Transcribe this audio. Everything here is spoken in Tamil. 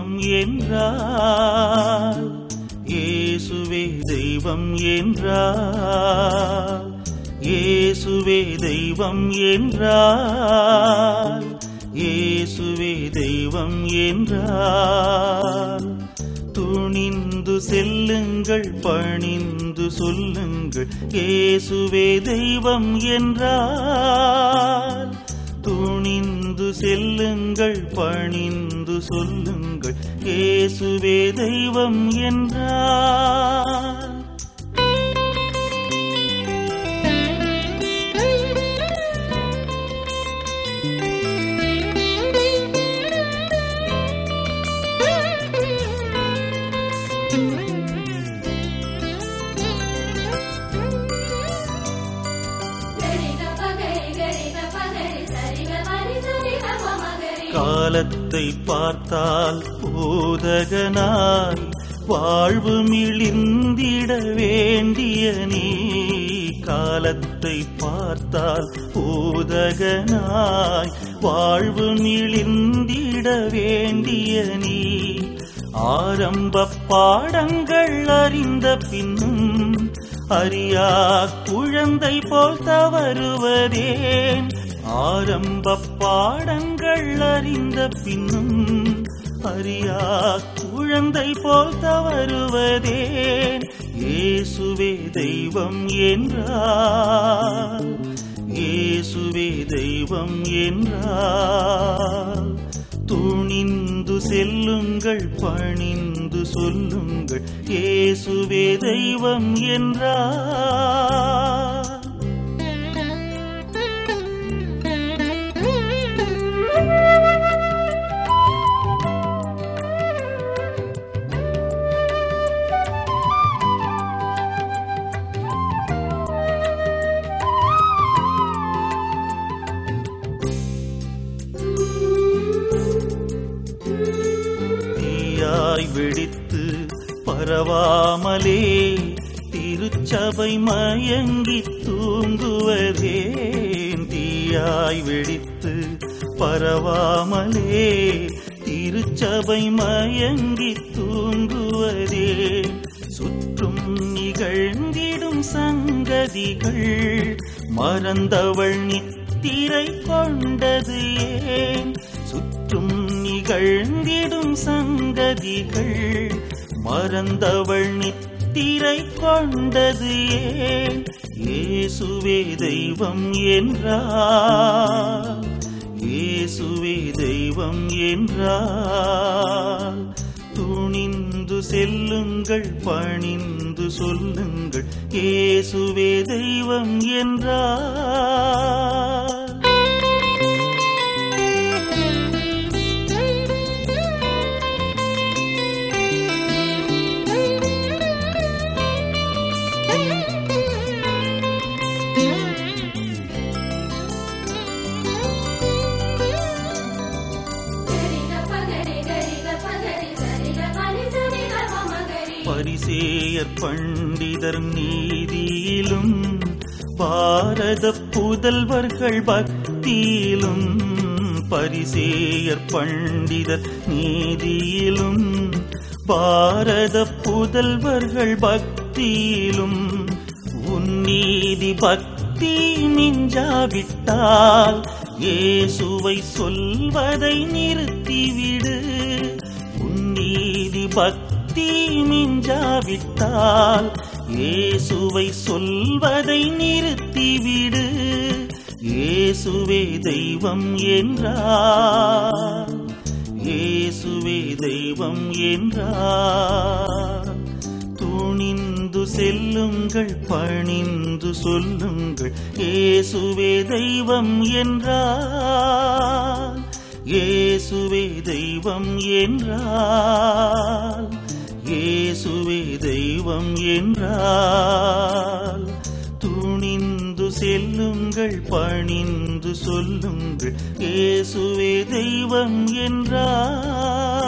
தெய்வம் என்றால் இயேசுவே தெய்வம் என்றால் இயேசுவே தெய்வம் என்றால் இயேசுவே தெய்வம் என்றால் துணிந்து செல்லுங்கள் பணிந்து சொல்லுங்கள் இயேசுவே தெய்வம் என்றால் துணிந்து செல்லுங்கள் பணிந்து சொல்லுங்கள் இயேசுவே தெய்வம் என்றால் காலத்தை பார்த்தால் போதகனாய் வாழ்வு மிளிந்திட வேண்டிய நீ காலத்தை பார்த்தால் போதகனாய் வாழ்வு மிளிந்திட வேண்டிய நீ ஆரம்ப பாடங்கள் அறிந்த பின்னும் அறியா குழந்தை போல் தவறுவதேன் ஆரம்ப பாடங்கள் அறிந்த பின்னும் அறியா குழந்தை போல் தவறுவதேன் இயேசுவே தெய்வம் என்றால் இயேசுவே தெய்வம் என்றால் துணிந்து செல்லுங்கள் பணிந்து சொல்லுங்கள் இயேசுவே தெய்வம் என்றால் தீயாய் வெடித்து பரவாமலே திருச்சபை மயங்கி தூங்குவதே தீயாய் வெடித்து பரவாமலே திருச்சபை மயங்கி தூங்குவதே சுற்றும் நிகழ்ந்திடும் சங்கதிகள் மறந்தவள் நித்திரை கொண்டது ஏன் சுற்றும் நிகழ்ந்திடும் சங்கதிகள் மறந்தவள் நித்திரை கொண்டது ஏன் இயேசுவே தெய்வம் என்றால் இயேசுவே தெய்வம் என்றால் துணிந்து செல்லுங்கள் பணிந்து சொல்லுங்கள் இயேசுவே தெய்வம் என்றால் பரிசேயர் பண்டிதர் நீதியிலும் பாரத புதல்வர்கள் பக்தியிலும் பரிசேயர் பண்டிதர் நீதியிலும் பாரத புதல்வர்கள் பக்தியிலும் உன்னீதி பக்தி மிஞ்சாவிட்டால் இயேசுவை சொல்வதை நிறுத்திவிடு உன்னீதி பக்தி மிஞ்சாவிட்டால் இயேசுவை சொல்வதை நிறுத்திவிடு இயேசுவே தெய்வம் என்றார் இயேசுவே தெய்வம் என்றார் துணிந்து செல்லுங்கள் பணிந்து சொல்லுங்கள் இயேசுவே தெய்வம் என்றார் இயேசுவே தெய்வம் என்றால் இயேசுவே தெய்வம் என்றால் துணிந்து செல்லுங்கள் பணிந்து சொல்லுங்கள் இயேசுவே தெய்வம் என்றால்